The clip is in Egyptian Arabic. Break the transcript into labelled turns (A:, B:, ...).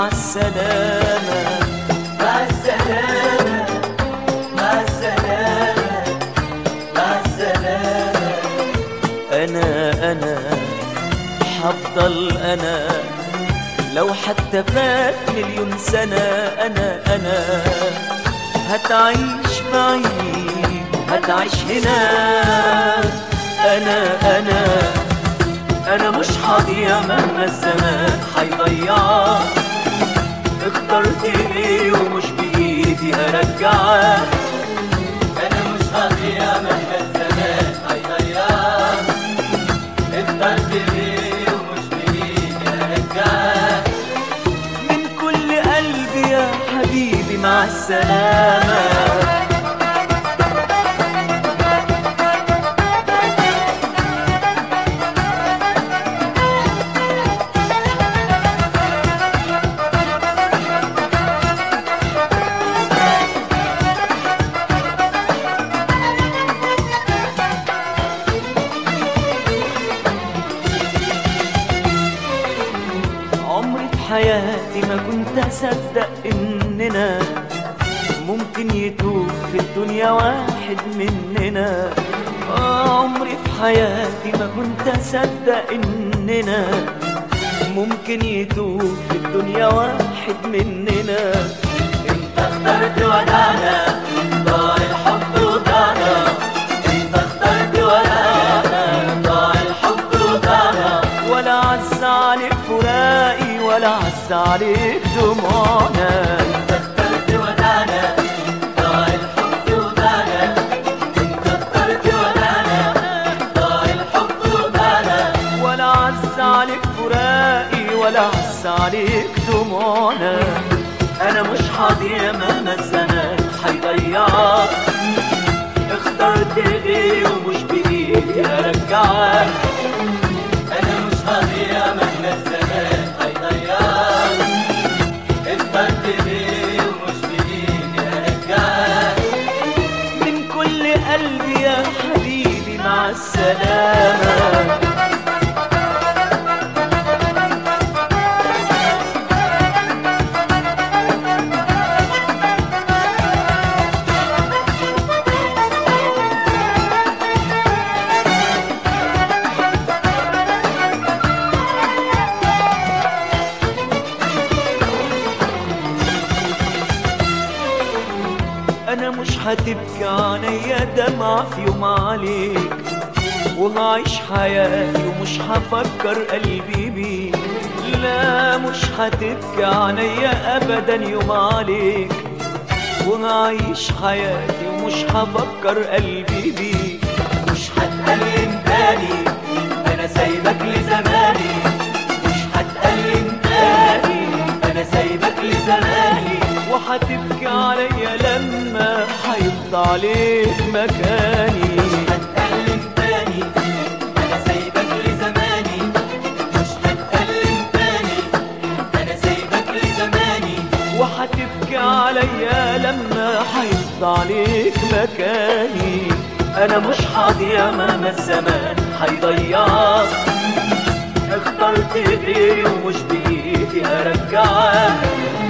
A: مع السلامة
B: مع السلامة مع السلامة مع السلامة
A: أنا أنا حفضل أنا لو حتى فات مليون سنة أنا أنا هتعيش معي هتعيش هنا أنا أنا أنا مش هضيع مهما الزمان هيضيعك اخترت ايه ومش بإيدي أرجعك
B: أنا مش هضيع مهما الزمان هيضيعك اخترت ليه ومش بإيدي أرجعك
A: من كل قلبي يا حبيبي مع السلامة عمري في حياتي ما كنت أصدق إننا ممكن يتوب في الدنيا واحد مننا آه عمري في حياتي ما كنت أصدق إننا ممكن يتوب في الدنيا واحد مننا
B: انت اخترت ودانا ضاع الحب وضاعنا انت اخترت ودانا ضاع الحب وضاعنا
A: ولا عز عليك فراقي ولا عز عليك دموعنا
B: انت اخترت ودانا ضاع الحب وضاعنا انت اخترت ودانا ضاع الحب وضاعنا
A: ولا عز عليك فراقي ولا عز عليك دموعنا انا مش هضيع مهما الزمان هيضيعك اخترت ايه ومش بايدي ارجعك
B: انا مش هضيع مهما الزمان هيضيعك اخترت ليه ومش بايدي ارجعك
A: من كل قلبي يا حبيبي مع السلامه انا مش هتبكي عينيا دمعة في يوم عليك وهعيش حياتي ومش هفكر قلبي بيك لا مش هتبكي عينيا ابدا يوم عليك وهعيش حياتي ومش هفكر قلبي بيك
B: مش هتألم تاني انا سايبك لزماني مش هتألم تاني انا سايبك لزماني
A: وهتبكي عليا لما هيفضى عليك مكاني
B: هتألم تاني انا سايبك لزماني مش هتألم تاني انا سايبك لزماني
A: وهتبكي عليا لما هيفضى عليك مكاني انا مش هضيع مهما الزمان هيضيعك اخترت ايه ومش بايدي ارجعك